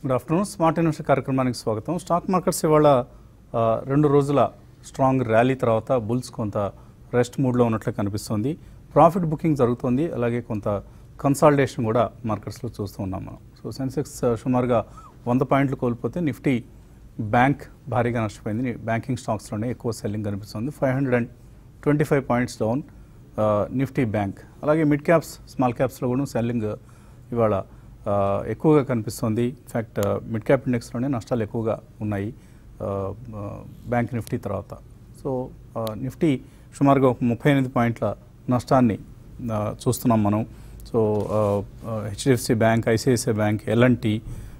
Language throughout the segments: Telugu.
గుడ్ ఆఫ్టర్నూన్ స్మార్ట్ ఇన్వెస్టర్ కార్యక్రమానికి స్వాగతం స్టాక్ మార్కెట్స్ ఇవాళ ఆ, రెండు రోజుల స్ట్రాంగ్ ర్యాలీ తర్వాత బుల్స్ కొంత రెస్ట్ మూడ్లో ఉన్నట్లు కనిపిస్తుంది ప్రాఫిట్ బుకింగ్ జరుగుతుంది అలాగే కొంత కన్సాలిడేషన్ కూడా మార్కెట్స్లో చూస్తూ ఉన్నాం మనం సో సెన్సెక్స్ ఆ, సుమారుగా వంద పాయింట్లు కోల్పోతే నిఫ్టీ బ్యాంక్ భారీగా నష్టపోయింది ని- బ్యాంకింగ్ స్టాక్స్లోనే ఎక్కువ సెల్లింగ్ కనిపిస్తుంది five hundred and twenty five points down ఆ, నిఫ్టీ బ్యాంక్ అలాగే మిడ్ క్యాప్స్ స్మాల్ క్యాప్స్లో కూడా సెల్లింగ్ ఇవాళ ఆ, ఎక్కువగా కనిపిస్తుంది ఇన్ఫ్యాక్ట్ మిడ్ క్యాప్ ఇండెక్స్లోనే నష్టాలు ఎక్కువగా ఉన్నాయి ఆ, ఆ, బ్యాంక్ నిఫ్టీ తర్వాత సో ఆ, నిఫ్టీ సుమారుగా ఒక ముప్పై ఎనిమిది పాయింట్ల నష్టాన్ని ఆ, చూస్తున్నాం మనం so HDFC bank ICICI bank LNT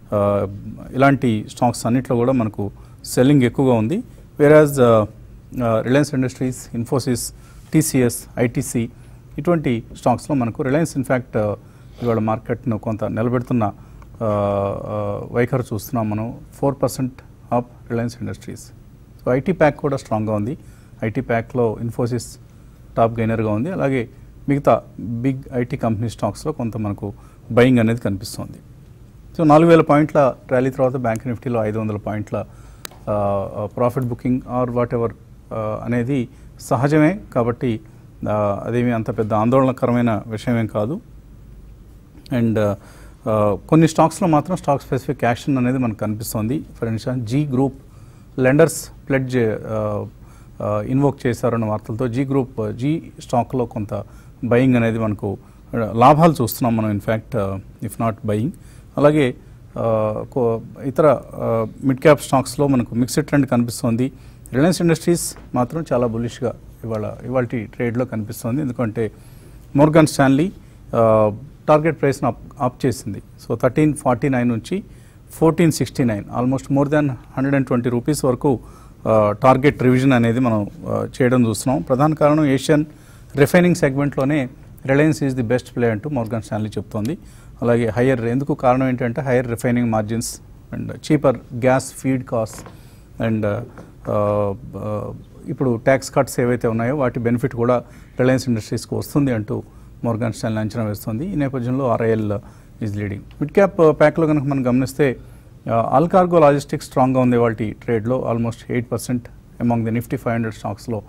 ఇలాంటి స్టాక్స్ అన్నిట్లో కూడా మనకు సెల్లింగ్ ఎక్కువగా ఉంది వేరాజ్ Reliance Industries Infosys TCS ITC ఇటువంటి స్టాక్స్లో మనకు రిలయన్స్ ఇన్ఫ్యాక్ట్ ఇవాళ మార్కెట్ను కొంత నిలబెడుతున్న ఆ, ఆ, వైఖరి చూస్తున్నాం మనం four percent up Reliance Industries so IT pack కూడా స్ట్రాంగ్గా ఉంది ఐటీ ప్యాక్లో ఇన్ఫోసిస్ టాప్ గైనర్గా ఉంది అలాగే మిగతా బిగ్ ఐటీ కంపెనీ స్టాక్స్లో కొంత మనకు బయింగ్ అనేది కనిపిస్తుంది సో నాలుగు వేల పాయింట్ల ర్యాలీ తర్వాత బ్యాంక్ నిఫ్టీలో ఐదు వందల పాయింట్ల profit booking or whatever అనేది సహజమే కాబట్టి ఆ, అదేమి అంత పెద్ద ఆందోళనకరమైన విషయమేం కాదు అండ్ కొన్ని స్టాక్స్లో మాత్రం స్టాక్ స్పెసిఫిక్ యాక్షన్ అనేది మనకు కనిపిస్తుంది for instance Zee group lenders pledge invoke చేశారన్న వార్తలతో జీ గ్రూప్ జీ స్టాక్లో కొంత బయింగ్ అనేది మనకు ఆ, లాభాలు చూస్తున్నాం మనం ఇన్ఫ్యాక్ట్ ఇఫ్ నాట్ బయింగ్ అలాగే ఆ, కో- ఇతర మిడ్ క్యాప్ స్టాక్స్లో మనకు మిక్స్డ్ ట్రెండ్ కనిపిస్తుంది రిలయన్స్ ఇండస్ట్రీస్ మాత్రం చాలా బులిష్గా ఇవాళ ఇవాళ ట్రేడ్లో కనిపిస్తుంది ఎందుకంటే మోర్గన్ స్టాన్లీ ఆ, టార్గెట్ ప్రైస్ను అప్ అప్ చేసింది సో థర్టీన్ ఫార్టీ నైన్ నుంచి fourteen sixty nine almost more than hundred and twenty rupees వరకు ఆ, టార్గెట్ రివిజన్ అనేది మనం ఆ, చేయడం చూస్తున్నాం ప్రధాన కారణం ఏషియన్ రిఫైనింగ్ సెగ్మెంట్లోనే Reliance is the best play అంటూ మోర్గన్ స్టాన్లీ చెప్తోంది అలాగే హయ్యర్ ఎందుకు కారణం ఏంటంటే higher refining margins and cheaper gas feed cost and ఇప్పుడు ట్యాక్స్ కట్స్ ఏవైతే ఉన్నాయో వాటి బెనిఫిట్ కూడా రిలయన్స్ ఇండస్ట్రీస్కి వస్తుంది అంటూ మోర్గాన్ స్టాన్లీ అంచనా వేస్తుంది ఈ నేపథ్యంలో RIL is leading mid cap ప్యాక్లో కనుక మనం గమనిస్తే ఆల్ కార్గో లాజిస్టిక్స్ స్ట్రాంగ్గా ఉంది వాళ్ళ ట్రేడ్లో almost eight percent among the Nifty five hundred స్టాక్స్లో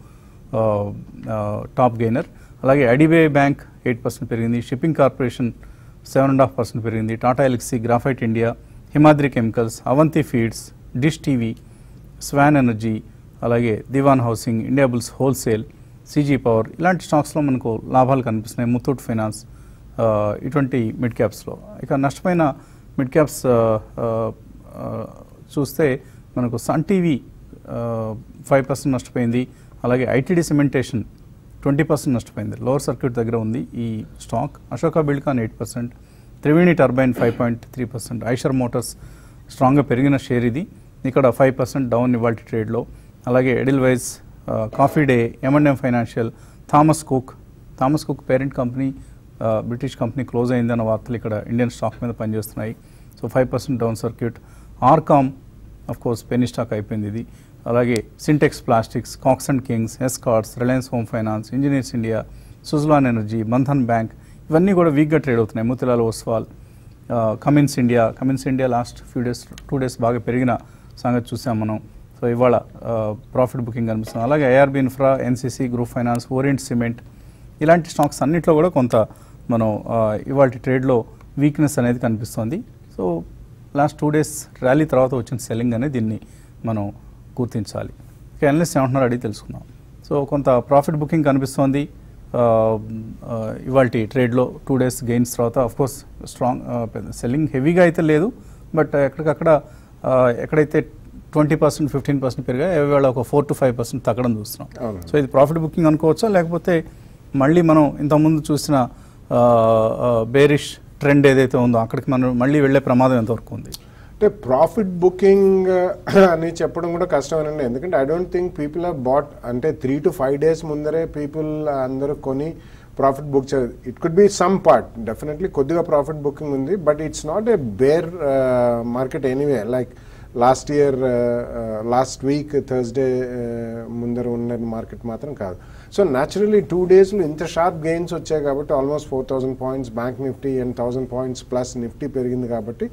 టాప్ గెయినర్ అలాగే ఐడిబిఐ బ్యాంక్ ఎయిట్ పర్సెంట్ పెరిగింది Shipping Corporation seven and half percent పెరిగింది Tata Elxsi Graphite India Himadri Chemicals Avanti Feeds Dish TV Swan Energy అలాగే Dewan Housing India Bulls Wholesale CG Power ఇలాంటి స్టాక్స్లో మనకు లాభాలు కనిపిస్తున్నాయి ముత్తూట్ ఫైనాన్స్ ఆ, ఇటువంటి మిడ్ క్యాప్స్లో ఇక నష్టమైన మిడ్ క్యాప్స్ ఆ, ఆ, ఆ, చూస్తే మనకు సన్ టీవీ ఫైవ్ పర్సెంట్ నష్టపోయింది అలాగే ఐటీడీ సిమెంటేషన్ ట్వంటీ పర్సెంట్ నష్టపోయింది లోవర్ సర్క్యూట్ దగ్గర ఉంది ఈ stock Ashoka Buildcon eight percent Triveni turbine five point three percent Eicher Motors స్ట్రాంగ్గా పెరిగిన షేర్ ఇది ఇక్కడ ఫైవ్ పర్సెంట్ డౌన్ ఇవాళ ట్రేడ్లో అలాగే Edelweiss Coffee Day M and M financial Thomas Cook Thomas Cook parent company British company close అయిందన్న వార్తలు ఇక్కడ ఇండియన్ స్టాక్ మీద పనిచేస్తున్నాయి so five percent down circuit RCom of course penny stock అయిపోయింది ఇది అలాగే Sintex Plastics Cox and Kings Escorts Reliance Home Finance Engineers India Suzlon Energy Bandhan bank ఇవన్నీ కూడా వీక్గా ట్రేడ్ అవుతున్నాయి Motilal Oswal Cummins India Cummins India last few days two days బాగా పెరిగిన సంగతి చూసాం మనం సో ఇవాళ ప్రాఫిట్ బుకింగ్ కనిపిస్తుంది అలాగే IRB Infra NCC group finance Orient Cement ఇలాంటి స్టాక్స్ అన్నిట్లో కూడా కొంత మనం ఇవాళ ట్రేడ్లో వీక్నెస్ అనేది కనిపిస్తుంది so last two days rally తర్వాత వచ్చిన సెల్లింగ్ అనేది దీన్ని మనం గుర్తించాలి ఇక అనలిస్ట్ ఏమంటున్నారు అడిగి తెలుసుకుందాం సో కొంత ప్రాఫిట్ బుకింగ్ కనిపిస్తోంది ఇవాళ ట్రేడ్లో టూ డేస్ గెయిన్స్ తర్వాత ఆఫ్ కోర్స్ స్ట్రాంగ్ సెల్లింగ్ హెవీగా అయితే లేదు బట్ ఎక్కడికక్కడ ఆ, ఎక్కడైతే ట్వంటీ పర్సెంట్ ఫిఫ్టీన్ పర్సెంట్ పెరిగాయి ఇవాళ ఒక ఫోర్ టు ఫైవ్ పర్సెంట్ తగ్గడం చూస్తున్నాం అవును. సో ఇది ప్రాఫిట్ బుకింగ్ అనుకోవచ్చా లేకపోతే మళ్ళీ మనం ఇంతకుముందు చూసిన బేరిష్ ట్రెండ్ ఏదైతే ఉందో అక్కడికి మనం మళ్ళీ వెళ్ళే ప్రమాదం ఎంతవరకు ఉంది అంటే ప్రాఫిట్ బుకింగ్ అని చెప్పడం కూడా కష్టమేనండి ఎందుకంటే I don't think people are bought అంటే త్రీ టు ఫైవ్ డేస్ ముందరే పీపుల్ అందరూ కొని ప్రాఫిట్ బుక్ చే it could be some part definitely కొద్దిగా ప్రాఫిట్ బుకింగ్ ఉంది but it's not a bear market anyway like last year last week Thursday ముందర ఉన్న మార్కెట్ మాత్రం కాదు సో న్యాచురలీ టూ డేస్లో ఇంత షార్ప్ గెయిన్స్ వచ్చాయి కాబట్టి almost four thousand points bank Nifty and thousand points plus Nifty పెరిగింది కాబట్టి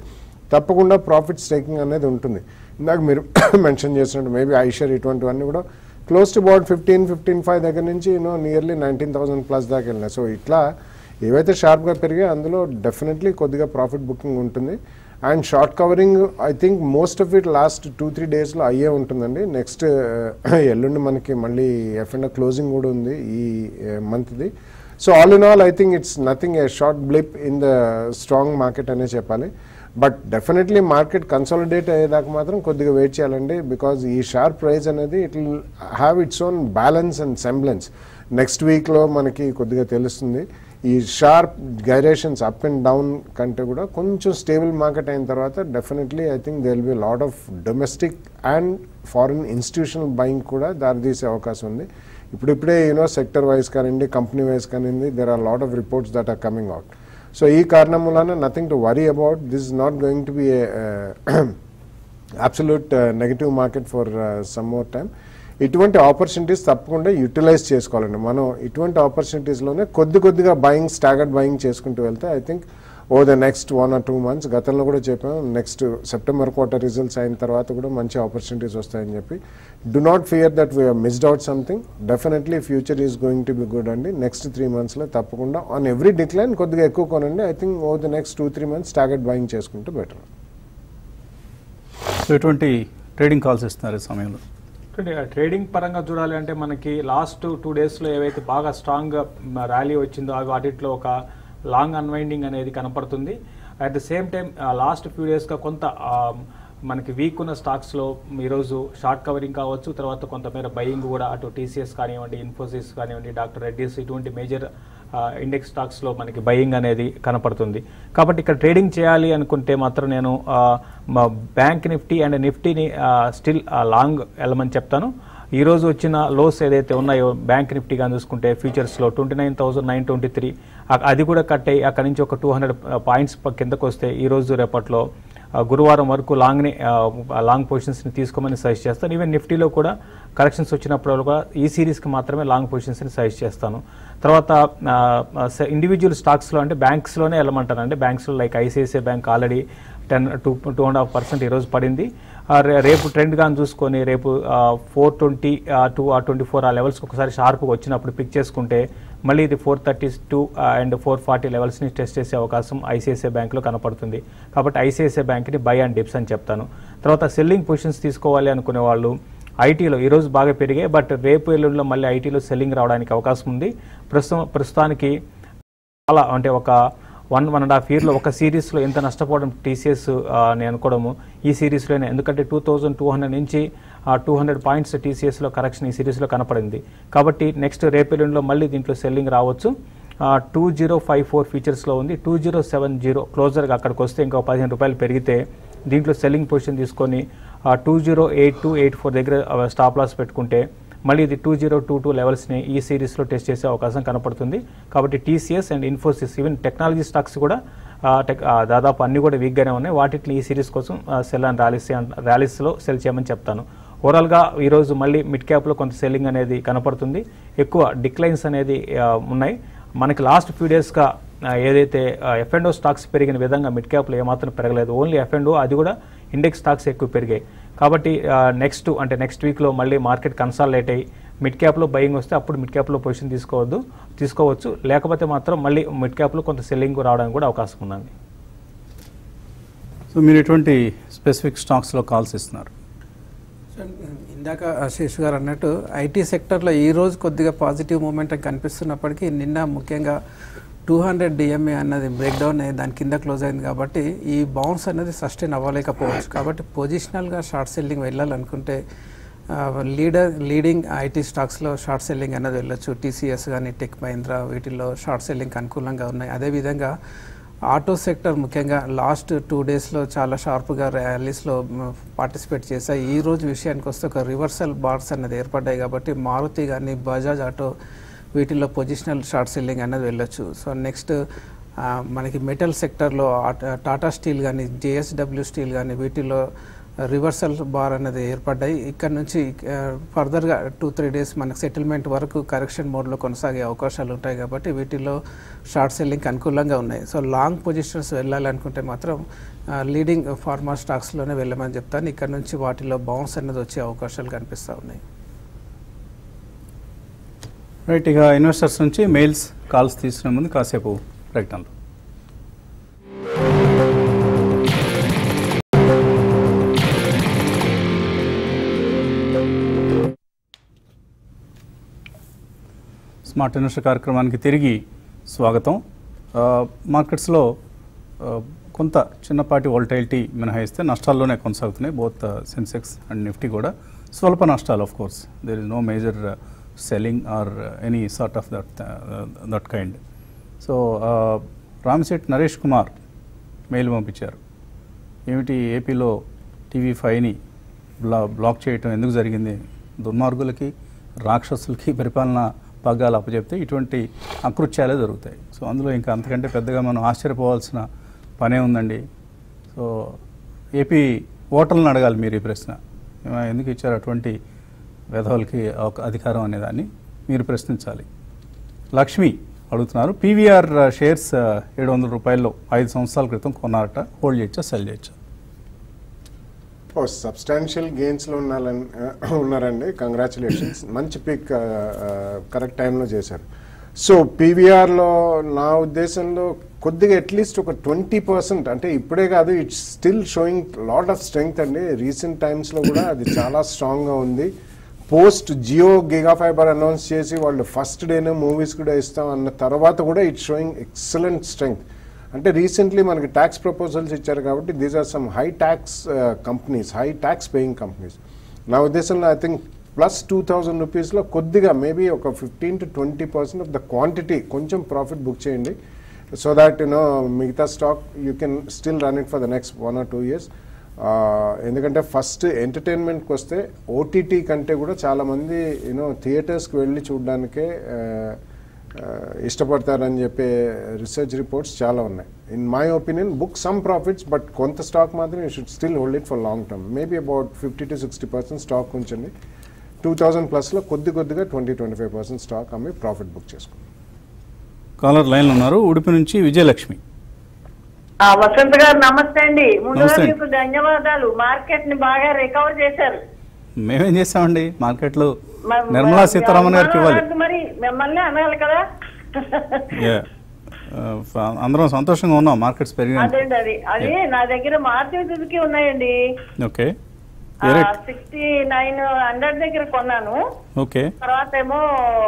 తప్పకుండా ప్రాఫిట్స్ టేకింగ్ అనేది ఉంటుంది ఇందాక మీరు మెన్షన్ చేసినట్టు మేబీ ఐషర్ ఇటువంటివన్నీ కూడా close to about fifteen fifteen five దగ్గర నుంచి you know nearly nineteen thousand plus దాకా వెళ్ళినాయి సో ఇట్లా ఏవైతే షార్ప్గా పెరిగాయో అందులో డెఫినెట్లీ కొద్దిగా ప్రాఫిట్ బుకింగ్ ఉంటుంది and short covering I think most of it last two three డేస్లో అయ్యే ఉంటుందండి నెక్స్ట్ ఎల్లుండి మనకి మళ్ళీ ఎఫ్ అండ్ క్లోజింగ్ కూడా ఉంది ఈ మంత్ది so all in all I think it's nothing a short blip in the strong market అనే చెప్పాలి బట్ డెఫినెట్లీ మార్కెట్ కన్సాలిడేట్ అయ్యేదాకా మాత్రం కొద్దిగా వెయిట్ చేయాలండి బికాజ్ ఈ షార్ప్ ప్రైస్ అనేది it will have its own balance and semblance next వీక్లో మనకి కొద్దిగా తెలుస్తుంది ఈ sharp gyrations up and down కంటే కూడా కొంచెం స్టేబుల్ మార్కెట్ అయిన తర్వాత definitely I think they will be lot of domestic and foreign institutional buying కూడా దారితీసే అవకాశం ఉంది ఇప్పుడిప్పుడే యూనో సెక్టర్ వైజ్ కానివ్వండి కంపెనీ వైజ్ కానివ్వండి there are lot of reports that are coming out so ఈ కారణం వలన nothing to worry about this is not going to be absolute negative market for some more time ఇటువంటి ఆపర్చునిటీస్ తప్పకుండా యూటిలైజ్ చేసుకోవాలండి మనం ఇటువంటి ఆపర్చునిటీస్లోనే కొద్ది కొద్దిగా బయింగ్ స్టాగర్డ్ బయింగ్ చేసుకుంటూ వెళ్తే I think over the next one or two months గతంలో కూడా చెప్పాం నెక్స్ట్ సెప్టెంబర్ క్వార్టర్ రిజల్ట్స్ అయిన తర్వాత కూడా మంచి ఆపర్చునిటీస్ వస్తాయని చెప్పి do not fear that we missed out something definitely future is going to be good అండి నెక్స్ట్ త్రీ మంత్స్లో తప్పకుండా ఆన్ ఎవ్రీ డిక్లైన్ కొద్దిగా ఎక్కువ కొనండి I think over the next two three months target buying చేసుకుంటే బెటర్ సో ఎటువంటి ట్రేడింగ్ కాల్స్ ఇస్తున్నారు ఈ సమయంలో చూడండి, ఆ ట్రేడింగ్ పరంగా చూడాలి అంటే మనకి లాస్ట్ టూ డేస్లో ఏవైతే బాగా స్ట్రాంగ్ ర్యాలీ వచ్చిందో అవి వాటిట్లో ఒక లాంగ్ అన్వైండింగ్ అనేది కనపడుతుంది at the same time last few డేస్గా కొంత ఆ, మనకి వీక్ ఉన్న స్టాక్స్లో ఈరోజు షార్ట్ కవరింగ్ కావచ్చు తర్వాత కొంతమేర బయింగ్ కూడా అటు టీసీఎస్ కానివ్వండి ఇన్ఫోసిస్ కానివ్వండి డాక్టర్ రెడ్డిస్ ఇటువంటి మేజర్ ఇండెక్స్ స్టాక్స్లో మనకి బయింగ్ అనేది కనపడుతుంది కాబట్టి ఇక్కడ ట్రేడింగ్ చేయాలి అనుకుంటే మాత్రం నేను ఆ, మా బ్యాంక్ నిఫ్టీ అండ్ నిఫ్టీని స్టిల్ లాంగ్ వెళ్ళమని చెప్తాను ఈ రోజు వచ్చిన లోస్ ఏదైతే ఉన్నాయో బ్యాంక్ నిఫ్టీ కానీ చూసుకుంటే ఫ్యూచర్స్లో twenty nine thousand nine twenty three అది కూడా కట్ అయ్యి అక్కడి నుంచి ఒక టూ హండ్రెడ్ పాయింట్స్ కిందకు వస్తే ఈ రోజు రేపట్లో ఆ, గురువారం వరకు లాంగ్ని ఆ, లాంగ్ పొజిషన్స్ని తీసుకోమని సజెస్ట్ చేస్తాను ఈవెన్ నిఫ్టీలో కూడా కరెక్షన్స్ వచ్చినప్పుడు కూడా ఈ సిరీస్కి మాత్రమే లాంగ్ పొజిషన్స్ని సజెస్ట్ చేస్తాను తర్వాత ఇండివిజువల్ స్టాక్స్లో అంటే బ్యాంక్స్లోనే వెళ్ళమంటాను అంటే బ్యాంక్స్లో like ICICI bank already ten two two and half percent ఈరోజు పడింది ఆ, రే- రేపు ట్రెండ్ కానీ చూసుకొని రేపు ఫోర్ ట్వంటీ టూ ఆ ట్వంటీ ఫోర్ ఆ లెవెల్స్కి ఒకసారి షార్ప్గా వచ్చినప్పుడు పిక్ చేసుకుంటే మళ్ళీ ఇది four thirty two and four forty లెవెల్స్ని టెస్ట్ చేసే అవకాశం ఐసిఐసిఐ బ్యాంక్లో కనపడుతుంది కాబట్టి ఐసిఐసిఐ బ్యాంక్ని బై అండ్ డిప్స్ అని చెప్తాను తర్వాత సెల్లింగ్ పొజిషన్స్ తీసుకోవాలి అనుకునే వాళ్ళు ఐటీలో ఈరోజు బాగా పెరిగాయి బట్ రేపు ఎల్లుండిలో మళ్ళీ ఐటీలో సెల్లింగ్ రావడానికి అవకాశం ఉంది ప్రస్తుతం ప్రస్తుతానికి చాలా అంటే ఒక వన్ వన్ అండ్ హాఫ్ ఇయర్లో ఒక సిరీస్లో ఎంత నష్టపోవడం టీసీఎస్ నేను అనుకోవడము ఈ సిరీస్లోనే ఎందుకంటే టూ థౌజండ్ టూ హండ్రెడ్ నుంచి టూ హండ్రెడ్ పాయింట్స్ టీసీఎస్లో కరెక్షన్ ఈ సిరీస్లో కనపడింది కాబట్టి నెక్స్ట్ రేపెల్లుండిలో మళ్ళీ దీంట్లో సెల్లింగ్ రావచ్చు టూ జీరో ఫైవ్ ఫోర్ ఫీచర్స్లో ఉంది టూ జీరో సెవెన్ జీరో క్లోజర్గా అక్కడికి వస్తే ఇంకో పదిహేను రూపాయలు పెరిగితే దీంట్లో సెల్లింగ్ పొజిషన్ తీసుకొని two zero eight two eight four దగ్గర స్టాప్ లాస్ పెట్టుకుంటే మళ్ళీ ఇది టూ జీరో టూ టూ లెవెల్స్ని ఈ సిరీస్లో టెస్ట్ చేసే అవకాశం కనపడుతుంది కాబట్టి TCS and Infosys even technology stocks కూడా ఆ, టెక్ ఆ, దాదాపు అన్ని కూడా వీక్గానే ఉన్నాయి వాటిని ఈ సిరీస్ కోసం సెల్ అండ్ ర్యాలీస్ ర్యాలీస్లో సెల్ చేయమని చెప్తాను ఓవరాల్గా ఈరోజు మళ్ళీ మిడ్ క్యాప్లో కొంత సెల్లింగ్ అనేది కనపడుతుంది ఎక్కువ డిక్లైన్స్ అనేది ఆ, ఉన్నాయి మనకి లాస్ట్ ఫ్యూ డేస్గా ఏదైతే ఎఫ్ అండ్ స్టాక్స్ పెరిగిన విధంగా మిడ్ క్యాప్లో ఏమాత్రం పెరగలేదు ఓన్లీ ఎఫ్ అండ్ అది కూడా ఇండెక్స్ స్టాక్స్ ఎక్కువ పెరిగాయి కాబట్టి నెక్స్ట్ అంటే నెక్స్ట్ వీక్లో మళ్ళీ మార్కెట్ కన్సాలేట్ అయ్యి మిడ్ క్యాప్లో బయింగ్ వస్తే అప్పుడు మిడ్ క్యాప్లో పొజిషన్ తీసుకోవద్దు తీసుకోవచ్చు లేకపోతే మాత్రం మళ్ళీ మిడ్ క్యాప్లో కొంత సెల్లింగ్ రావడానికి కూడా అవకాశం ఉందండి సో మీరు ఎటువంటి స్పెసిఫిక్ స్టాక్స్లో కాల్స్ ఇస్తున్నారు సో, ఇందాక శేష్ గారు అన్నట్టు ఐటీ సెక్టర్లో ఈ రోజు కొద్దిగా పాజిటివ్ మూమెంట్ కనిపిస్తున్నప్పటికీ నిన్న ముఖ్యంగా టూ హండ్రెడ్ డిఎంఏ అన్నది బ్రేక్ డౌన్ అయ్యి దాని కింద క్లోజ్ అయింది కాబట్టి ఈ బౌన్స్ అనేది సస్టైన్ అవ్వలేకపోవచ్చు కాబట్టి పొజిషనల్గా షార్ట్ సెల్లింగ్ వెళ్ళాలనుకుంటే లీడర్ లీడింగ్ ఐటీ స్టాక్స్లో షార్ట్ సెల్లింగ్ అనేది వెళ్ళొచ్చు టీసీఎస్ కానీ టెక్ మహీంద్రా వీటిల్లో షార్ట్ సెల్లింగ్ అనుకూలంగా ఉన్నాయి అదేవిధంగా ఆటో సెక్టర్ ముఖ్యంగా లాస్ట్ టూ డేస్లో చాలా షార్ప్గా ర్యాలీస్లో పార్టిసిపేట్ చేశాయి ఈ రోజు విషయానికి వస్తే ఒక రివర్సల్ బార్స్ అనేది ఏర్పడ్డాయి కాబట్టి మారుతి కానీ బజాజ్ ఆటో వీటిల్లో పొజిషనల్ షార్ట్ సెల్లింగ్ అనేది వెళ్ళొచ్చు సో నెక్స్ట్ మనకి మెటల్ సెక్టర్లో టాటా స్టీల్ కానీ జేఎస్డబ్ల్యూ స్టీల్ కానీ వీటిల్లో రివర్సల్ బార్ అనేది ఏర్పడ్డాయి ఇక్కడ నుంచి ఫర్దర్గా టూ త్రీ డేస్ మనకు సెటిల్మెంట్ వరకు కరెక్షన్ మోడ్లో కొనసాగే అవకాశాలు ఉంటాయి కాబట్టి వీటిలో షార్ట్ సెల్లింగ్ అనుకూలంగా ఉన్నాయి సో లాంగ్ పొజిషన్స్ వెళ్ళాలనుకుంటే మాత్రం లీడింగ్ ఫార్మా స్టాక్స్లోనే వెళ్ళమని చెప్తాను ఇక్కడ నుంచి వాటిలో బౌన్స్ అనేది వచ్చే అవకాశాలు కనిపిస్తూ ఉన్నాయి రైట్ ఇక ఇన్వెస్టర్స్ నుంచి మెయిల్స్ కాల్స్ తీసుకునే ముందు కాసేపు ప్రకటనలు స్మార్ట్ ఇన్వెస్టర్ కార్యక్రమానికి తిరిగి స్వాగతం ఆ, మార్కెట్స్లో ఆ, కొంత చిన్నపాటి వోల్టైలిటీ మినహాయిస్తే నష్టాల్లోనే కొనసాగుతున్నాయి బోత్ సెన్సెక్స్ అండ్ నిఫ్టీ కూడా స్వల్ప నష్టాలు of course there is no major selling or any sort of that that kind so Ramshet Naresh Kumar mail పంపించారు ఏమిటి ఏపీలో టీవీ ఫైవ్ని బ్లా బ్లాక్ చేయటం ఎందుకు జరిగింది దుర్మార్గులకి రాక్షసులకి పరిపాలన పగ్గాలు అప్పచెప్తే ఇటువంటి అకృత్యాలే జరుగుతాయి సో అందులో ఇంకా అంతకంటే పెద్దగా మనం ఆశ్చర్యపోవాల్సిన పనే ఉందండి సో ఏపీ ఓటర్లను అడగాలి మీరు ఈ ప్రశ్న ఏమ- ఎందుకు ఇచ్చారు అటువంటి వెధవులకి ఒక అధికారం అనేదాన్ని మీరు ప్రశ్నించాలి లక్ష్మి అడుగుతున్నారు పీవీఆర్ షేర్స్ ఏడు వందల రూపాయల్లో ఐదు సంవత్సరాల క్రితం కొన్నారట హోల్డ్ చేయొచ్చా సెల్ చేయొచ్చా ఓ సబ్స్టాన్షియల్ గెయిన్స్లో ఉన్నారని ఉన్నారండి కంగ్రాచులేషన్స్ మంచి పిక్ కరెక్ట్ టైంలో చేశారు సో పీవీఆర్లో నా ఉద్దేశంలో కొద్దిగా అట్లీస్ట్ ఒక ట్వంటీ పర్సెంట్ అంటే ఇప్పుడే కాదు it's still showing lot of strength అండి రీసెంట్ టైమ్స్లో కూడా అది చాలా స్ట్రాంగ్గా ఉంది post Jio giga fiber announce చేసి వాళ్ళు ఫస్ట్ డేనే మూవీస్ కూడా ఇస్తాం అన్న తర్వాత కూడా ఇట్స్ షోయింగ్ ఎక్సలెంట్ స్ట్రెంగ్త్ అంటే రీసెంట్లీ మనకి ట్యాక్స్ ప్రపోజల్స్ ఇచ్చారు కాబట్టి these are some high tax companies high tax paying companies నా ఉద్దేశంలో I think plus two thousand రూపీస్లో కొద్దిగా మేబీ ఒక fifteen to twenty percent of the quantity కొంచెం ప్రాఫిట్ బుక్ చేయండి సో దాట్ యునో మిగతా stock you can still run it for the next one or two years ఎందుకంటే ఫస్ట్ ఎంటర్టైన్మెంట్కి వస్తే ఓటీటీ కంటే కూడా చాలామంది యూనో థియేటర్స్కి వెళ్ళి చూడడానికే ఇష్టపడతారని చెప్పే రీసెర్చ్ రిపోర్ట్స్ చాలా ఉన్నాయి in my opinion book some profits but కొంత స్టాక్ మాత్రం you should still hold it for long term maybe about fifty to sixty percent stock ఉంచండి టూ థౌజండ్ ప్లస్లో కొద్ది కొద్దిగా twenty twenty five percent stock అమ్మి ప్రాఫిట్ బుక్ చేసుకోండి కాలర్ లైన్లో ఉన్నారు ఉడిపి నుంచి విజయలక్ష్మి ఆ, వసంత్ గారు నమస్తే అండి ముందుగా నమస్తే. మీకు ధన్యవాదాలు మార్కెట్ ని బాగా రికవర్ చేశారు మేమేం చేస్తామండి మార్కెట్లో మ- నిర్మలా మ- సీతారామన్ గారికి ఇవ్వాలి అనొద్దు మరి మిమ్మల్ని అనాలి కదా Yeah. ఆ, ఫ- అందరం సంతోషంగా ఉన్నాం మార్కెట్స్ పెరిగినాయి అదేండి అది అది నా దగ్గర మారుతి సుజుకి ఉన్నాయండి okay a rate sixty nine hundred దగ్గర కొన్నాను ఓకే తర్వాత ఏమో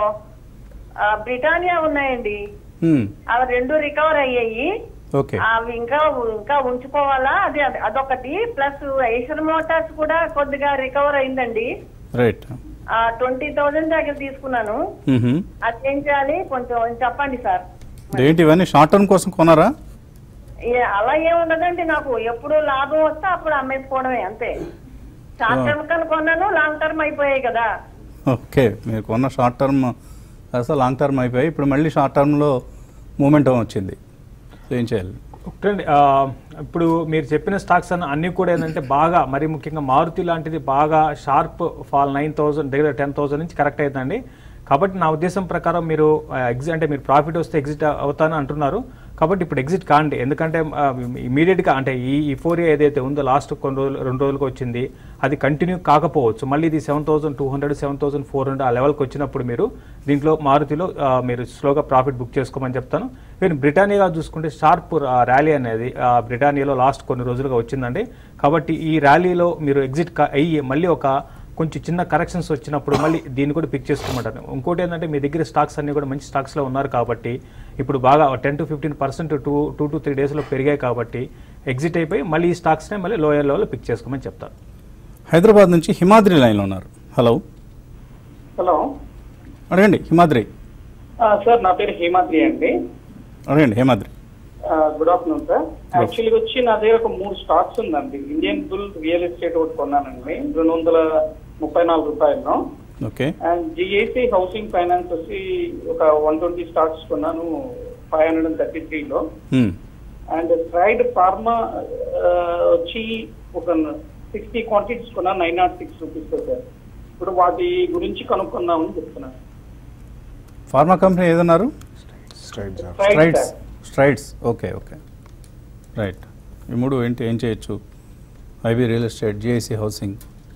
ఆ, బ్రిటానియా ఉన్నాయండి హ్మ్. అవి రెండు రికవర్ అయ్యాయి ఓకే అవి ఇంకా ఇంకా ఉంచుకోవాలా అది అది- అదొకటి ప్లస్ ఐషర్ మోటార్స్ కూడా కొద్దిగా రికవర్ అయిందండి రైట్ ట్వంటీ థౌజండ్ దగ్గర తీసుకున్నాను మ్హూ. అది ఏం చేయాలి కొంచెం చెప్పండి సార్ ఏంటి ఇవన్నీ షార్ట్ టర్మ్ కోసం కొన్నారా ఏ- అలా ఏముండదండి నాకు ఎప్పుడు లాభం వస్తే అప్పుడు అమ్మేసుకోవడమే అంతే షార్ట్ టర్మ్ కనుక కొన్నాను లాంగ్ టర్మ్ అయిపోయాయి కదా ఓకే మీరు కొన్న షార్ట్ టర్మ్ కాస్త లాంగ్ టర్మ్ అయిపోయి ఇప్పుడు మళ్ళీ షార్ట్ టర్మ్లో మూమెంటం వచ్చింది సో ఏం చేయాలి ఒకటండి ఆ, ఇప్పుడు మీరు చెప్పిన స్టాక్స్ అన్న అన్ని కూడా ఏంటంటే బాగా మరి ముఖ్యంగా మారుతి లాంటిది బాగా షార్ప్ ఫాల్ నైన్ థౌసండ్ దగ్గర టెన్ థౌసండ్ నుంచి కరెక్ట్ అవుతుందండి కాబట్టి నా ఉద్దేశం ప్రకారం మీరు ఎగ్జిట్ అంటే మీరు ప్రాఫిట్ వస్తే ఎగ్జిట్ అవుతాను అంటున్నారు కాబట్టి ఇప్పుడు ఎగ్జిట్ కాండి ఎందుకంటే ఇమీడియట్గా అంటే ఈ ఈ ఫోర్ ఏదైతే ఉందో లాస్ట్ కొన్ని రోజులు రెండు రోజులకు వచ్చింది అది కంటిన్యూ కాకపోవచ్చు మళ్ళీ ఇది seven thousand two hundred seven thousand four hundred ఆ లెవెల్కి వచ్చినప్పుడు మీరు దీంట్లో మారుతిలో ఆ, మీరు స్లోగా ప్రాఫిట్ బుక్ చేసుకోమని చెప్తాను మీరు బ్రిటానియా చూసుకుంటే షార్ప్ ర్యాలీ అనేది ఆ, బ్రిటానియాలో లాస్ట్ కొన్ని రోజులుగా వచ్చిందండి కాబట్టి ఈ ర్యాలీలో మీరు ఎగ్జిట్ కా- అయ్యి మళ్ళీ ఒక కొంచెం చిన్న కరెక్షన్స్ వచ్చినప్పుడు మళ్ళీ దీన్ని కూడా పిక్ చేసుకోమంటారు ఇంకోటి ఏంటంటే మీ దగ్గర స్టాక్స్ అన్ని కూడా మంచి స్టాక్స్లో ఉన్నారు కాబట్టి ఇప్పుడు బాగా ten to fifteen percent two two to three డేస్లో పెరిగాయి కాబట్టి ఎగ్జిట్ అయిపోయి మళ్ళీ ఈ స్టాక్స్నే మళ్ళీ లోయర్ లెవెల్లో పిక్ చేసుకోమని చెప్తాను హైదరాబాద్ నుంచి హిమాద్రి లైన్లో ఉన్నారు హలో హలో అడగండి హిమాద్రి ఆ, సార్ నా పేరు హేమాద్రి అండి అడగండి హిమాద్రి ఆ, గుడ్ ఆఫ్టర్నూన్ సార్ యాక్చువల్గా వచ్చి నా దగ్గర ఒక మూడు స్టాక్స్ ఉందండి ఇండియన్ బుల్ రియల్ ఎస్టేట్ ఒకటి కొన్నానండి రెండు వందల ముప్పై నాలుగు రూపాయలు okay and GIC housing finance వచ్చి ఒక వన్ ట్వంటీ స్టాక్స్ కొన్నాను ఫైవ్ హండ్రెడ్ అండ్ థర్టీ త్రీలో హ్మ్. అండ్ స్ట్రైడ్ ఫార్మా వచ్చి ఒక సిక్స్టీ క్వాంటిటీస్ కొన్నా nine not six rupees sir ఇప్పుడు వాటి గురించి కనుక్కుందామని చెప్తున్నాను ఫార్మా కంపెనీ ఏదన్నారు Strides sir Right, Strides sir. Strides okay okay right ఈ మూడు ఏంటి ఏం చేయొచ్చు IB real estate GIC housing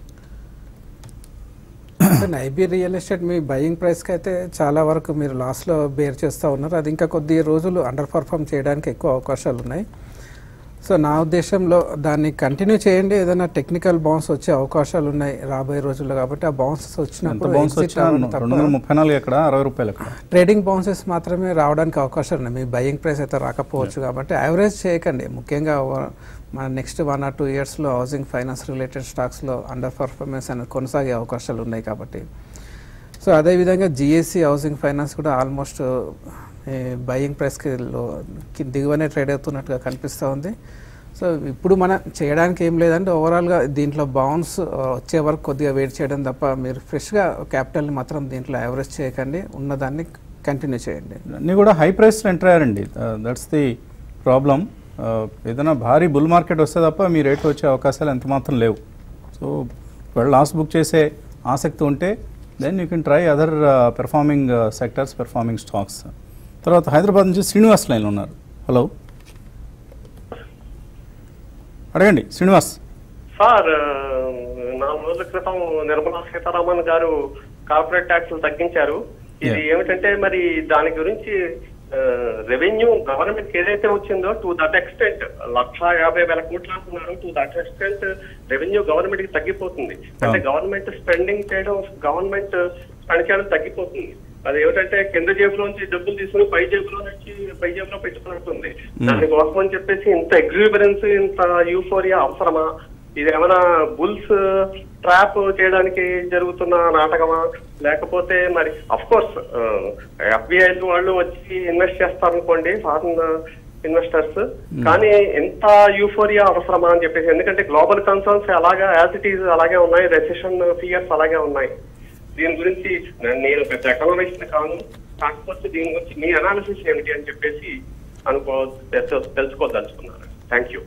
IB real estate మీ బయింగ్ ప్రైస్కి అయితే చాలా వరకు మీరు లాస్లో బేర్ చేస్తూ ఉన్నారు అది ఇంకా కొద్ది రోజులు అండర్ పర్ఫామ్ చేయడానికి ఎక్కువ అవకాశాలు ఉన్నాయి సో నా ఉద్దేశంలో దాన్ని కంటిన్యూ చేయండి ఏదైనా టెక్నికల్ బౌన్స్ వచ్చే అవకాశాలు ఉన్నాయి రాబోయే రోజుల్లో కాబట్టి ఆ బౌన్సెస్ ఎంత వచ్చినప్పుడు బౌన్స్ exit వచ్చినా అవ్వడం రెండు తప్ప వందల ముప్పై నాలుగు ఎక్కడ అరవై రూపాయలు ఎక్కడ ట్రేడింగ్ బౌన్సెస్ మాత్రమే రావడానికి అవకాశాలు ఉన్నాయి మీ బయింగ్ ప్రైస్ అయితే రాకపోవచ్చు కాబట్టి యావరేజ్ చేయకండి ముఖ్యంగా వ- మన నెక్స్ట్ వన్ ఆర్ టూ ఇయర్స్లో హౌసింగ్ ఫైనాన్స్ రిలేటెడ్ స్టాక్స్లో అండర్ పర్ఫార్మెన్స్ అనేది కొనసాగే అవకాశాలు ఉన్నాయి కాబట్టి సో అదేవిధంగా జిఎస్సి హౌసింగ్ ఫైనాన్స్ కూడా ఆల్మోస్ట్ బయింగ్ ప్రైస్కి లో కి- దిగువనే ట్రేడ్ అవుతున్నట్టుగా కనిపిస్తూ ఉంది సో ఇప్పుడు మనం చేయడానికి ఏం లేదంటే ఓవరాల్గా దీంట్లో బౌన్స్ వచ్చే వరకు కొద్దిగా వెయిట్ చేయడం తప్ప మీరు ఫ్రెష్గా క్యాపిటల్ని మాత్రం దీంట్లో యావరేజ్ చేయకండి ఉన్నదాన్ని కంటిన్యూ చేయండి అన్నీ కూడా హై ప్రైస్లో ఎంటర్ అయ్యారండి దట్స్ ది ప్రాబ్లం ఏదైనా భారీ బుల్ మార్కెట్ వస్తే తప్ప మీ రేట్లు వచ్చే అవకాశాలు ఎంత మాత్రం లేవు సో ఒకవేళ లాస్ బుక్ చేసే ఆసక్తి ఉంటే then you can try other performing sectors performing stocks తర్వాత హైదరాబాద్ నుంచి శ్రీనివాస్ లైన్లో ఉన్నారు హలో అడగండి శ్రీనివాస్ సార్ నాలుగు రోజుల క్రితం నిర్మలా సీతారామన్ గారు కార్పొరేట్ ట్యాక్సులు తగ్గించారు ఇది Yeah. ఏమిటంటే మరి దాని గురించి రెవెన్యూ గవర్నమెంట్ ఏదైతే వచ్చిందో టు దట్ ఎక్స్టెంట్ లక్ష యాభై వేల కోట్లు అంటున్నారు to that extent revenue government కి తగ్గిపోతుంది అంటే Ah. గవర్నమెంట్ స్పెండింగ్ చేయడం గవర్నమెంట్ స్పెండ్ చేయడం తగ్గిపోతుంది అది ఏమిటంటే కింద జేబులో నుంచి డబ్బులు తీసుకుని పై జేబులో నుంచి పై జేబులో పెట్టుకున్నట్టుంది దానికోసం అని చెప్పేసి ఇంత ఎగ్జిబరెన్స్ ఇంత యూఫోరియా అవసరమా ఇది ఏమైనా బుల్స్ ట్రాప్ చేయడానికి జరుగుతున్న నాటకమా లేకపోతే మరి అఫ్ కోర్స్ ఎఫ్బిఐ వాళ్ళు వచ్చి ఇన్వెస్ట్ చేస్తారనుకోండి ఫారెన్ ఇన్వెస్టర్స్ కానీ ఎంత యూఫోరియా అవసరమా అని చెప్పేసి ఎందుకంటే గ్లోబల్ కన్సర్న్స్ అలాగా యాజ్ ఇట్ ఈజ్ అలాగే ఉన్నాయి రెసెషన్ ఫియర్స్ అలాగే ఉన్నాయి దీని గురించి నేను పెద్ద ఎకనామిస్ట్ కాను కాకపోతే దీని గురించి మీ అనాలిసిస్ ఏమిటి అని చెప్పేసి అనుకో తెలుసు- తెలుసుకోదలుచుకున్నాను థ్యాంక్ యూ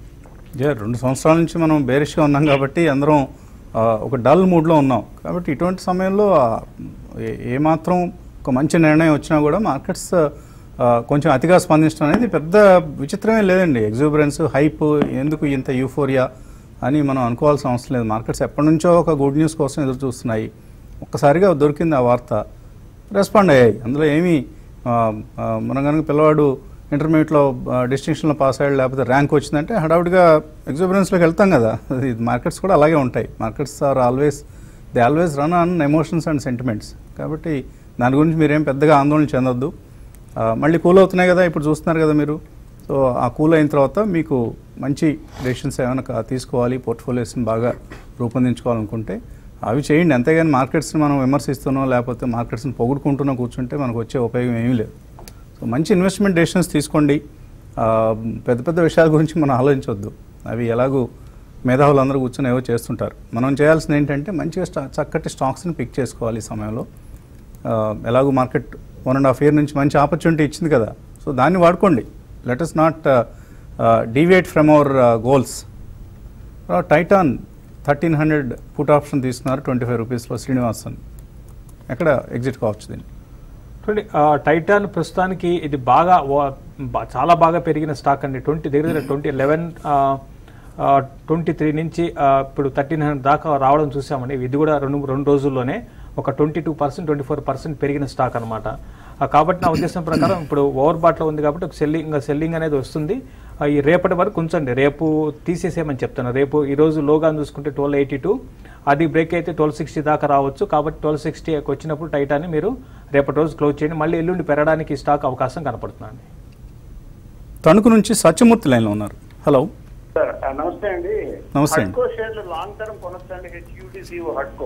జే రెండు సంవత్సరాల నుంచి మనం బేరిష్గా ఉన్నాం కాబట్టి అందరం ఆ, ఒక డల్ మూడ్లో ఉన్నాం కాబట్టి ఇటువంటి సమయంలో ఆ, ఏ- ఏమాత్రం ఒక మంచి నిర్ణయం వచ్చినా కూడా మార్కెట్స్ ఆ, కొంచెం అతిగా స్పందించడం అనేది పెద్ద విచిత్రమే లేదండి ఎగ్జూబరెన్స్ హైప్ ఎందుకు ఇంత యూఫోరియా అని మనం అనుకోవాల్సిన అవసరం లేదు మార్కెట్స్ ఎప్పటి నుంచో ఒక గుడ్ న్యూస్ కోసం ఎదురు చూస్తున్నాయి ఒక్కసారిగా దొరికింది ఆ వార్త రెస్పాండ్ అయ్యాయి అందులో ఏమీ ఆ, ఆ, మనం కనుక పిల్లవాడు ఇంటర్మీడియట్లో డిస్టింక్షన్లో పాస్ అయ్యాడు లేకపోతే ర్యాంక్ వచ్చిందంటే హడావుడిగా ఎగ్జిబరెన్స్లోకి వెళ్తాం కదా అది మార్కెట్స్ కూడా అలాగే ఉంటాయి markets are always they always run on emotions and sentiments కాబట్టి దాని గురించి మీరేం పెద్దగా ఆందోళన చెందొద్దు ఆ, మళ్ళీ కూల్ అవుతున్నాయి కదా ఇప్పుడు చూస్తున్నారు కదా మీరు సో ఆ కూల్ అయిన తర్వాత మీకు మంచి డెసిషన్స్ ఏమైనా కా- తీసుకోవాలి పోర్ట్ఫోలియోస్ని బాగా రూపొందించుకోవాలనుకుంటే అవి చేయండి అంతేగాని మార్కెట్స్ని మనం విమర్శిస్తున్నాం లేకపోతే మార్కెట్స్ని పొగుడుకుంటున్నా కూర్చుంటే మనకు వచ్చే ఉపయోగం ఏమీ లేదు సో మంచి ఇన్వెస్ట్మెంట్ డెసిషన్స్ తీసుకోండి ఆ, పెద్ద పెద్ద విషయాల గురించి మనం ఆలోచించవద్దు అవి ఎలాగూ మేధావులు అందరూ కూర్చొని ఏవో చేస్తుంటారు మనం చేయాల్సింది ఏంటంటే మంచిగా స్టా చక్కటి స్టాక్స్ని పిక్ చేసుకోవాలి ఈ సమయంలో ఆ, ఎలాగో market one and half year నుంచి మంచి ఆపర్చునిటీ ఇచ్చింది కదా సో దాన్ని వాడుకోండి let is not deviate from our goals Titan thirteen hundred put option తీసుకున్నారు ట్వంటీ ఫైవ్ రూపీస్లో శ్రీనివాసన్ ఎక్కడ ఎగ్జిట్ కావచ్చు దీన్ని చూడండి ఆ, టైటాన్ ప్రస్తుతానికి ఇది బాగా వా- బా- చాలా బాగా పెరిగిన స్టాక్ అండి ట్వంటీ దగ్గర దగ్గర ట్వంటీ లెవెన్ ట్వంటీ త్రీ నుంచి ఆ, ఇప్పుడు థర్టీన్ హండ్రెడ్ దాకా రావడం చూసామండి ఇది కూడా రెండు రెండు రోజుల్లోనే ఒక twenty two percent twenty four percent పెరిగిన స్టాక్ అనమాట కాబట్టి నా ఉద్దేశం ప్రకారం ఇప్పుడు ఓవర్ బాట్లో ఉంది కాబట్టి ఒక సెల్లింగ్ సెల్లింగ్ అనేది వస్తుంది ఆ, ఈ రేపటి వరకు ఉంచండి రేపు తీసేసేయమని చెప్తాను రేపు ఈ రోజు లోగా చూసుకుంటే ట్వెల్వ్ ఎయిటీ టూ అది బ్రేక్ అయితే ట్వెల్వ్ సిక్స్టీ దాకా రావచ్చు కాబట్టి ట్వెల్వ్ సిక్స్టీ వచ్చినప్పుడు టైటాన్ని మీరు రేపటి రోజు క్లోజ్ చేయండి మళ్ళీ ఎల్లుండి పెరగడానికి ఈ స్టాక్ అవకాశం కనపడుతుందండి తణుకు నుంచి సత్యమూర్తి లైన్లో ఉన్నారు హలో సార్ ఆ, నమస్తే అండి నమస్తే అండి. హడ్కో షేర్లు లాంగ్ టర్మ్ కొనొచ్చండి హెచ్యూడిసి హడ్కో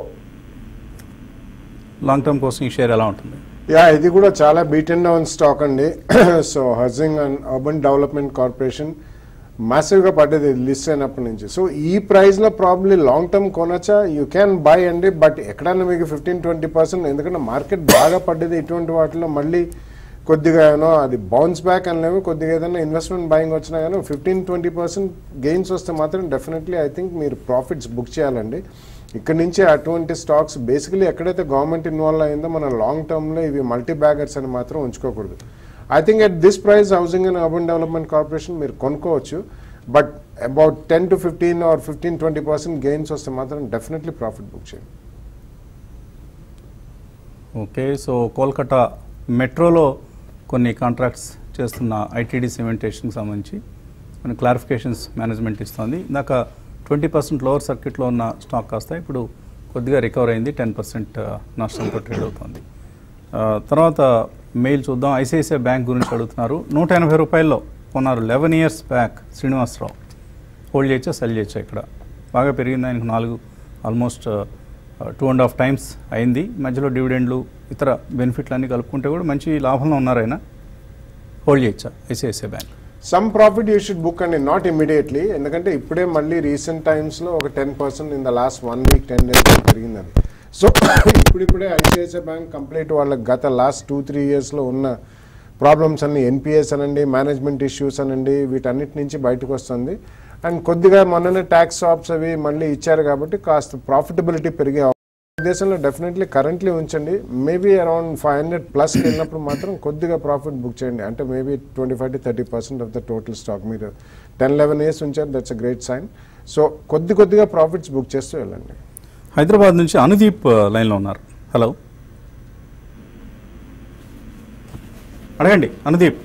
లాంగ్ టర్మ్ కోసం ఈ షేర్ ఎలా ఉంటుంది యా ఇది కూడా చాలా బీటెన్ డౌన్ స్టాక్ అండి so housing and urban development corporation గా పడ్డది లిస్ట్ అయినప్పటి నుంచి సో ఈ ప్రైస్ లో ప్రాబ్లీ లాంగ్ టర్మ్ కొనొచ్చా యూ క్యాన్ బై అండి బట్ ఎక్కడన్నా మీకు ఫిఫ్టీన్ ట్వంటీ పర్సెంట్ ఎందుకంటే మార్కెట్ బాగా పడ్డది ఇటువంటి వాటిలో మళ్ళీ కొద్దిగా ఏమో అది బౌన్స్ బ్యాక్ అనలేము కొద్దిగా ఏదైనా ఇన్వెస్ట్మెంట్ బయింగ్ వచ్చినా కానీ ఫిఫ్టీన్ ట్వంటీ పర్సెంట్ గెయిన్స్ వస్తే మాత్రం డెఫినెట్లీ ఐ థింక్ మీరు ప్రాఫిట్స్ బుక్ చేయాలండి ఇక్కడ నుంచి అటువంటి స్టాక్స్ బేసికలీ ఎక్కడైతే గవర్నమెంట్ ఇన్వాల్వ్ అయిందో మన లాంగ్ టర్మ్లో ఇవి మల్టీ బ్యాగర్స్ అని మాత్రం ఉంచుకోకూడదు I think at this price housing and urban development corporation మీరు కొనుక్కోవచ్చు but about ten to fifteen or fifteen twenty percent gains వస్తే మాత్రం డెఫినెట్లీ ప్రాఫిట్ బుక్ చేయండి ఓకే సో కోల్కతా మెట్రోలో కొన్ని కాంట్రాక్ట్స్ చేస్తున్న ఐటీడీ సిమెంటేషన్కి సంబంధించి కొన్ని క్లారిఫికేషన్స్ మేనేజ్మెంట్ ఇస్తోంది ఇందాక ట్వంటీ పర్సెంట్ లోవర్ సర్క్యూట్లో ఉన్న స్టాక్ కాస్త ఇప్పుడు కొద్దిగా రికవర్ అయింది టెన్ పర్సెంట్ నష్టంతో ట్రేడ్ అవుతుంది ఆ, తర్వాత మెయిల్ చూద్దాం ఐసిఐసిఐ బ్యాంక్ గురించి అడుగుతున్నారు నూట ఎనభై రూపాయల్లో కొన్నారు eleven years back Srinivasarao hold చేయొచ్చా సెల్ చేయొచ్చా ఇక్కడ బాగా పెరిగింది ఆయనకు నాలుగు almost two and half times అయింది మధ్యలో డివిడెండ్లు ఇతర బెనిఫిట్లు అన్నీ కలుపుకుంటే కూడా మంచి లాభంలో ఉన్నారు ఆయన హోల్డ్ చేయొచ్చా ICICI bank some profit you should book అండి నాట్ ఇమీడియట్లీ ఎందుకంటే ఇప్పుడే మళ్ళీ రీసెంట్ టైమ్స్లో ఒక ten percent in the last one week ten days పెరిగిందని సో ఇప్పుడిప్పుడే ఐసిఐసిఐ బ్యాంక్ కంప్లీట్ వాళ్ళ గత లాస్ట్ టూ త్రీ ఇయర్స్లో ఉన్న ప్రాబ్లమ్స్ అన్ని ఎన్పిఎస్ అనండి మేనేజ్మెంట్ ఇష్యూస్ అనండి వీటన్నిటి నుంచి బయటకు వస్తుంది అండ్ కొద్దిగా మొన్ననే ట్యాక్స్ షాప్స్ అవి మళ్ళీ ఇచ్చారు కాబట్టి కాస్త ప్రాఫిటబిలిటీ పెరిగే దేశంలో డెఫినెట్లీ కరెంట్లీ ఉంచండి maybe around five hundred plus వెళ్ళినప్పుడు మాత్రం కొద్దిగా ప్రాఫిట్ బుక్ చేయండి అంటే maybe twenty five to thirty percent of the total stock మీరు టెన్ లెవెన్ ఇయర్స్ ఉంచారు that's a great sign so కొద్ది కొద్దిగా ప్రాఫిట్స్ బుక్ చేస్తూ వెళ్ళండి హైదరాబాద్ నుంచి అనుదీప్ ఆ, లైన్లో ఉన్నారు హలో అడగండి Anudeep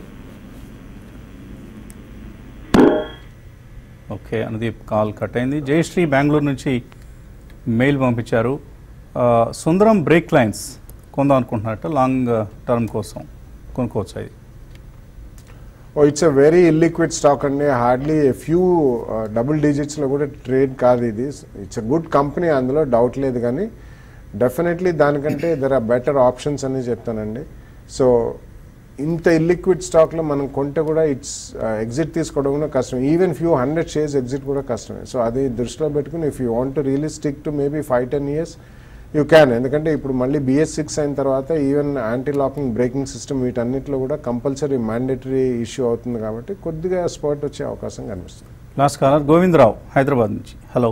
okay Anudeep call cut అయింది జయశ్రీ బెంగళూరు నుంచి మెయిల్ పంపించారు ఆ, సుందరం బ్రేక్ లైన్స్ కొందాం అనుకుంటున్నట్టు లాంగ్ టర్మ్ కోసం కొనుక్కోవచ్చు అది oh it's a very illiquid stock అండి హార్డ్లీ ఫ్యూ డబుల్ డిజిట్స్లో కూడా ట్రేడ్ కాదు ఇది ఇట్స్ అ గుడ్ కంపెనీ అందులో డౌట్ లేదు కానీ డెఫినెట్లీ దానికంటే దర్ ఆర్ బెటర్ ఆప్షన్స్ అని చెప్తానండి సో ఇంత ఇల్లిక్విడ్ స్టాక్లో మనం కొంటే కూడా ఇట్స్ ఎగ్జిట్ తీసుకోవడం కూడా కష్టం even few hundred shares exit కూడా కష్టమే సో అది దృష్టిలో పెట్టుకుని if you want to really stick to maybe five ten years you can ఎందుకంటే ఇప్పుడు మళ్ళీ బిఎస్ సిక్స్ అయిన తర్వాత even anti locking braking system వీటన్నిటిలో కూడా కంపల్సరీ మ్యాండేటరీ ఇష్యూ అవుతుంది కాబట్టి కొద్దిగా స్పాట్ వచ్చే అవకాశం కనిపిస్తుంది లాస్ట్ కాలర్ గోవిందరావు హైదరాబాద్ నుంచి హలో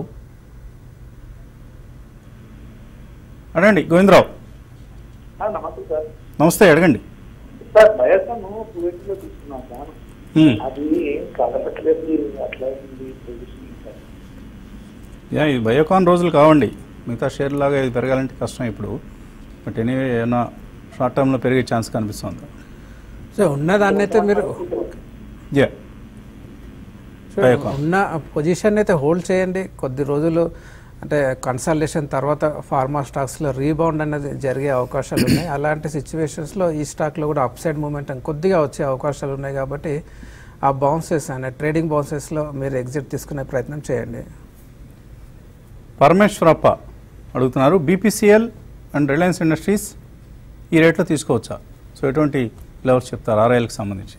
అడగండి గోవిందరావు నమస్తే సార్ నమస్తే అడగండి సార్ బయసను కువైట్లో తీసుకున్నాం సార్ Hmm. అది ఏం కలపట్లేదు అట్లా ఉంది పొజిషన్ సార్ యా ఇది బయోకాన్ రోజులు కావండి మిగతా షేర్ లాగా ఇది పెరగాలంటే కష్టం ఇప్పుడు బట్ ఎనీవే ఏమైనా షార్ట్ టర్మ్లో పెరిగే ఛాన్స్ కనిపిస్తుంది సో ఉన్నదాన్ని అయితే మీరు యా సో Biocon. ఉన్న పొజిషన్ అయితే హోల్డ్ చేయండి కొద్ది రోజులు అంటే కన్సల్టేషన్ తర్వాత ఫార్మా స్టాక్స్లో రీబౌండ్ అనేది జరిగే అవకాశాలు ఉన్నాయి అలాంటి సిచ్యువేషన్స్లో ఈ స్టాక్లో కూడా అప్ సైడ్ మూమెంట్ కొద్దిగా వచ్చే అవకాశాలు ఉన్నాయి కాబట్టి ఆ బౌన్సెస్ అనే ట్రేడింగ్ బౌన్సెస్లో మీరు ఎగ్జిట్ తీసుకునే ప్రయత్నం చేయండి పరమేశ్వరప్ప అడుగుతున్నారు బీపీసీఎల్ అండ్ రిలయన్స్ ఇండస్ట్రీస్ ఈ రేట్లో తీసుకోవచ్చా సో ఎటువంటి లెవెల్స్ చెప్తారు ఆర్ఐఎల్కి సంబంధించి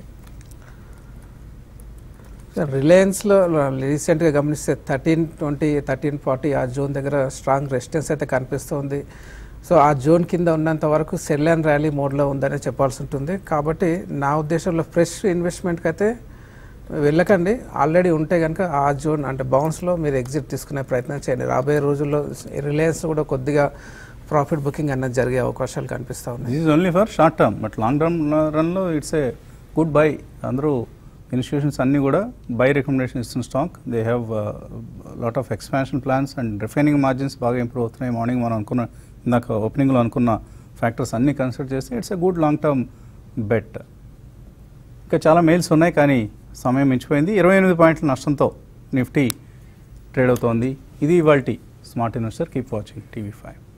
రిలయన్స్లో రీసెంట్గా గమనిస్తే థర్టీన్ ట్వంటీ థర్టీన్ ఫార్టీ ఆ జోన్ దగ్గర స్ట్రాంగ్ రెసిస్టెన్స్ అయితే కనిపిస్తుంది సో ఆ జోన్ కింద ఉన్నంత వరకు సెల్ అండ్ ర్యాలీ మోడ్లో ఉందని చెప్పాల్సి ఉంటుంది కాబట్టి నా ఉద్దేశంలో ఫ్రెష్ ఇన్వెస్ట్మెంట్కి అయితే వెళ్ళకండి ఆల్రెడీ ఉంటే కనుక ఆ జోన్ అంటే బౌన్స్లో మీరు ఎగ్జిట్ తీసుకునే ప్రయత్నం చేయండి రాబోయే రోజుల్లో రిలయన్స్ కూడా కొద్దిగా ప్రాఫిట్ బుకింగ్ అన్నది జరిగే అవకాశాలు కనిపిస్తూ ఉన్నాయి this is only for short term but long term రన్లో ఇట్స్ ఏ గుడ్ బై అందరూ ఇన్స్టిట్యూషన్స్ అన్నీ కూడా బై రికమెండేషన్ ఇస్తున్న stock they have lot of expansion plans and refining margins బాగా ఇంప్రూవ్ అవుతున్నాయి మార్నింగ్ మనం అనుకున్న ఇందాక ఓపెనింగ్లో అనుకున్న ఫ్యాక్టర్స్ అన్నీ కన్సిడర్ చేస్తే it's a good long term bet ఇంకా చాలా మెయిల్స్ ఉన్నాయి కానీ సమయం మించిపోయింది ఇరవై ఎనిమిది పాయింట్ల నష్టంతో నిఫ్టీ ట్రేడ్ అవుతోంది ఇది ఇవాల్టి smart investor keep watching TV five